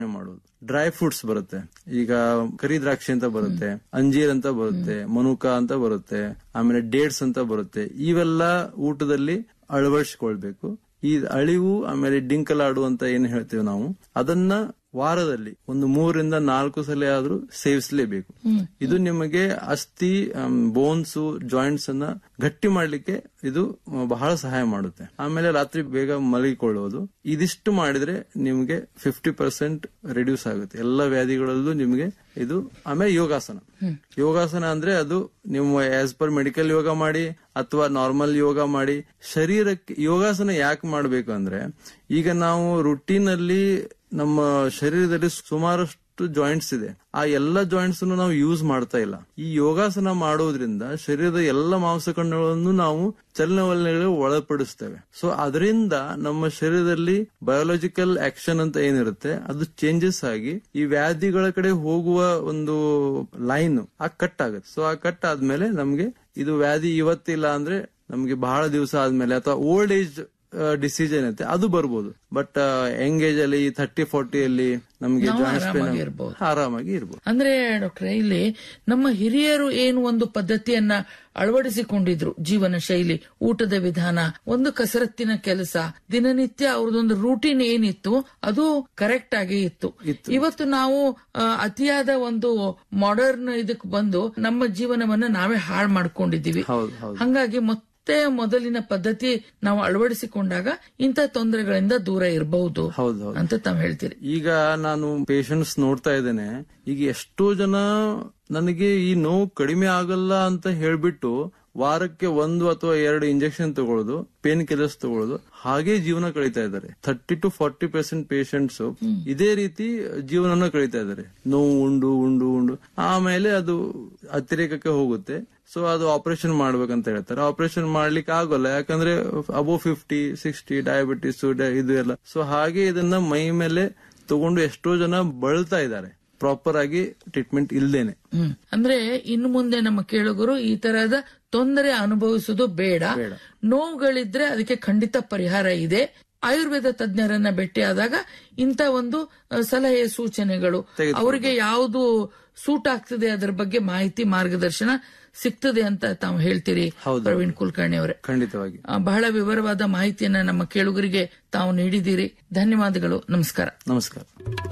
ಮಾಡೋದು dry fruits ಬರುತ್ತೆ ಈಗ ಕರಿ ದ್ರಾಕ್ಷಿ ಅಂತ ಬರುತ್ತೆ ಅಂಜೀರ್ ಅಂತ ಬರುತ್ತೆ ಮನುಕ ಅಂತ ಬರುತ್ತೆ ಆಮೇಲೆ ಡೇಟ್ಸ್ ಅಂತ ಬರುತ್ತೆ ಇವೆಲ್ಲ ಊಟದಲ್ಲಿ ಅಳವಡಿಸಿಕೊಳ್ಬೇಕು ಈ ಅಳಿವು ಆಮೇಲೆ ಡಿಂಕಲಾಡು ಅಂತ ಏನ್ ಹೇಳ್ತೀವಿ ನಾವು ಅದನ್ನ ವಾರದಲ್ಲಿ ಒಂದು ಮೂರರಿಂದ ನಾಲ್ಕು ಸಲ ಆದ್ರೂ ಸೇವಿಸಲೇಬೇಕು ಇದು ನಿಮಗೆ ಅಸ್ಥಿ ಬೋನ್ಸ್ ಜಾಯಿಂಟ್ಸ್ ಅನ್ನ ಗಟ್ಟಿ ಮಾಡ್ಲಿಕ್ಕೆ ಇದು ಬಹಳ ಸಹಾಯ ಮಾಡುತ್ತೆ ಆಮೇಲೆ ರಾತ್ರಿ ಬೇಗ ಮಲಗಿಕೊಳ್ಳುವುದು ಇದಿಷ್ಟು ಮಾಡಿದ್ರೆ ನಿಮಗೆ ಫಿಫ್ಟಿ ಪರ್ಸೆಂಟ್ ರಿಡ್ಯೂಸ್ ಆಗುತ್ತೆ ಎಲ್ಲ ವ್ಯಾಧಿಗಳಲ್ಲೂ ನಿಮಗೆ ಇದು ಆಮೇಲೆ ಯೋಗಾಸನ ಯೋಗಾಸನ ಅಂದ್ರೆ ಅದು ನೀವು ಆಸ್ ಪರ್ ಮೆಡಿಕಲ್ ಯೋಗ ಮಾಡಿ ಅಥವಾ ನಾರ್ಮಲ್ ಯೋಗ ಮಾಡಿ ಶರೀರಕ್ಕೆ ಯೋಗಾಸನ ಯಾಕೆ ಮಾಡ್ಬೇಕು ಅಂದ್ರೆ ಈಗ ನಾವು ರುಟೀನ್ ಅಲ್ಲಿ ನಮ್ಮ ಶರೀರದಲ್ಲಿ ಸುಮಾರಷ್ಟು ಜಾಯಿಂಟ್ಸ್ ಇದೆ ಆ ಎಲ್ಲ ಜಾಯಿಂಟ್ಸ್ ನಾವು ಯೂಸ್ ಮಾಡ್ತಾ ಇಲ್ಲ ಈ ಯೋಗಾಸನ ಮಾಡೋದ್ರಿಂದ ಶರೀರದ ಎಲ್ಲ ಮಾಂಸಖಂಡಗಳನ್ನು ನಾವು ಚಲನವಲನಗಳಿಗೆ ಒಳಪಡಿಸ್ತೇವೆ ಸೊ ಅದರಿಂದ ನಮ್ಮ ಶರೀರದಲ್ಲಿ ಬಯೋಲಾಜಿಕಲ್ ಆಕ್ಷನ್ ಅಂತ ಏನಿರುತ್ತೆ ಅದು ಚೇಂಜಸ್ ಆಗಿ ಈ ವ್ಯಾಧಿಗಳ ಕಡೆ ಹೋಗುವ ಒಂದು ಲೈನ್ ಆ ಕಟ್ ಆಗುತ್ತೆ ಸೊ ಆ ಕಟ್ ಆದ್ಮೇಲೆ ನಮ್ಗೆ ಇದು ವ್ಯಾಧಿ ಇವತ್ತಿಲ್ಲ ಅಂದ್ರೆ ನಮ್ಗೆ ಬಹಳ ದಿವಸ ಆದ್ಮೇಲೆ ಅಥವಾ ಓಲ್ಡ್ ಏಜ್ ಡಿಸೀಸ್ ಏನೈತೆ ಅದು ಬರ್ಬೋದು ಬಟ್ ಯಂಗ್ ಏಜ್ ಅಲ್ಲಿ ಥರ್ಟಿ ಫೋರ್ಟಿ ಅಲ್ಲಿ ನಮ್ಗೆ ನಾವು ಜಾಯಿಂಟ್ಸ್ ಆರಾಮಾಗಿ ಪೇನ್ ಇರ್ಬೋದು. ಆರಾಮಾಗಿ ಇರ್ಬೋದು ಅಂದ್ರೆ ಡಾಕ್ಟ್ರೆ ಇಲ್ಲಿ ನಮ್ಮ ಹಿರಿಯರು ಏನು ಒಂದು ಪದ್ಧತಿಯನ್ನ ಅಳವಡಿಸಿಕೊಂಡಿದ್ರು ಜೀವನ ಶೈಲಿ ಊಟದ ವಿಧಾನ ಒಂದು ಕಸರತ್ತಿನ ಕೆಲಸ ದಿನನಿತ್ಯ ಅವ್ರದೊಂದು ರೂಟೀನ್ ಏನಿತ್ತು ಅದು ಕರೆಕ್ಟ್ ಆಗಿ ಇತ್ತು ಇವತ್ತು ನಾವು ಆ, ಅತಿಯಾದ ಒಂದು ಮಾಡರ್ನ್ ಇದಕ್ ಬಂದು ನಮ್ಮ ಜೀವನವನ್ನ ನಾವೇ ಹಾಳು ಮಾಡ್ಕೊಂಡಿದೀವಿ ಹೌದು ಹೌದು ಹಂಗಾಗಿ ಮತ್ತೆ ಮೊದಲಿನ ಪದ್ಧತಿ ನಾವು ಅಳವಡಿಸಿಕೊಂಡಾಗ ಇಂಥ ತೊಂದರೆಗಳಿಂದ ದೂರ ಇರಬಹುದು ಹೌದು ಹೌದು ಅಂತ ತಾವ್ ಹೇಳ್ತೀರಿ ಈಗ ನಾನು ಪೇಷಂಟ್ಸ್ ನೋಡ್ತಾ ಇದ್ದೇನೆ ಈಗ ಎಷ್ಟೋ ಜನ ನನಗೆ ಈ ನೋವು ಕಡಿಮೆ ಆಗಲ್ಲ ಅಂತ ಹೇಳ್ಬಿಟ್ಟು ವಾರಕ್ಕೆ ಒಂದು ಅಥವಾ ಎರಡು ಇಂಜೆಕ್ಷನ್ ತಗೊಳ್ಳೋದು ಪೇನ್ ಕಿಲ್ಲರ್ಸ್ ತಗೊಳ್ಳೋದು ಹಾಗೆ ಜೀವನ ಕಳೀತಾ ಇದ್ದಾರೆ thirty to forty percent patients ಇದೇ ರೀತಿ ಜೀವನನ ಕಳೀತಾ ಇದ್ದಾರೆ ನೋವು ಉಂಡು ಉಂಡು ಉಂಡು ಆಮೇಲೆ ಅದು ಅತಿರೇಕಕ್ಕೆ ಹೋಗುತ್ತೆ ಸೊ ಅದು ಆಪರೇಷನ್ ಮಾಡ್ಬೇಕಂತ ಹೇಳ್ತಾರೆ ಆಪರೇಷನ್ ಮಾಡ್ಲಿಕ್ಕೆ ಆಗೋಲ್ಲ ಯಾಕಂದ್ರೆ ಅಬೋ ಫಿಫ್ಟಿ ಸಿಕ್ಸ್ಟಿ ಡಯಾಬಿಟಿಸ್ ಇದು ಎಲ್ಲ ಸೊ ಹಾಗೆ ಇದನ್ನ ಮೈ ಮೇಲೆ ತಗೊಂಡು ಎಷ್ಟೋ ಜನ ಬಳಲ್ತಾ ಇದ್ದಾರೆ ಪ್ರಾಪರ್ ಆಗಿ ಟ್ರೀಟ್ಮೆಂಟ್ ಇಲ್ದೇನೆ ಹ್ಮ್ ಅಂದ್ರೆ ಇನ್ನು ಮುಂದೆ ನಮ್ಮ ಕೇಳುಗರು ಈ ತರಹದ ತೊಂದರೆ ಅನುಭವಿಸುವುದು ಬೇಡ ನೋವುಗಳಿದ್ರೆ ಅದಕ್ಕೆ ಖಂಡಿತ ಪರಿಹಾರ ಇದೆ ಆಯುರ್ವೇದ ತಜ್ಞರನ್ನ ಭೇಟಿಯಾದಾಗ ಇಂತ ಒಂದು ಅ, ಸಲಹೆ ಸೂಚನೆಗಳು ಅವರಿಗೆ ಯಾವುದು ಸೂಟ್ ಆಗ್ತದೆ ಅದರ ಬಗ್ಗೆ ಮಾಹಿತಿ ಮಾರ್ಗದರ್ಶನ ಸಿಗ್ತದೆ ಅಂತ ತಾವು ಹೇಳ್ತೀರಿ ಹೌದು. ಪ್ರವೀಣ್ ಕುಲಕರ್ಣಿ ಅವರೇ ಖಂಡಿತವಾಗಿ ಆ, ಬಹಳ ವಿವರವಾದ ಮಾಹಿತಿಯನ್ನ ನಮ್ಮ ಕೇಳುಗರಿಗೆ ತಾವು ನೀಡಿದ್ದೀರಿ ಧನ್ಯವಾದಗಳು ನಮಸ್ಕಾರ ನಮಸ್ಕಾರ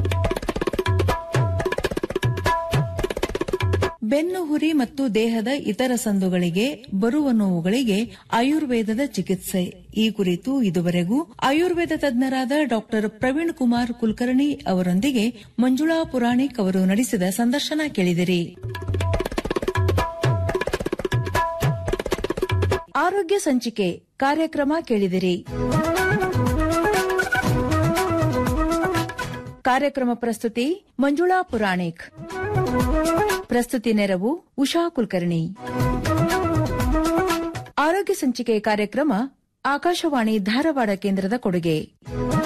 ಬೆನ್ನು ಹುರಿ ಮತ್ತು ದೇಹದ ಇತರ ಸಂದುಗಳಿಗೆ ಬರುವ ನೋವುಗಳಿಗೆ ಆಯುರ್ವೇದದ ಚಿಕಿತ್ಸೆ ಈ ಕುರಿತು ಇದುವರೆಗೂ ಆಯುರ್ವೇದ ತಜ್ಞರಾದ ಡಾಕ್ಟರ್ ಪ್ರವೀಣ್ ಕುಮಾರ್ ಕುಲಕರ್ಣಿ ಅವರೊಂದಿಗೆ ಮಂಜುಳಾ ಪುರಾಣಿಕ್ ಅವರು ನಡೆಸಿದ ಸಂದರ್ಶನ ಕೇಳಿದಿರಿ ಆರೋಗ್ಯ ಸಂಚಿಕೆ ಕಾರ್ಯಕ್ರಮ ಕೇಳಿದಿರಿ ಕಾರ್ಯಕ್ರಮ ಪ್ರಸ್ತುತಿ ಮಂಜುಳಾ ಪುರಾಣಿಕ್ ಪ್ರಸ್ತುತಿ ನೆರವು ಉಷಾ ಕುಲಕರ್ಣಿ ಆರೋಗ್ಯ ಸಂಚಿಕೆ ಕಾರ್ಯಕ್ರಮ ಆಕಾಶವಾಣಿ ಧಾರವಾಡ ಕೇಂದ್ರದ ಕೊಡುಗೆ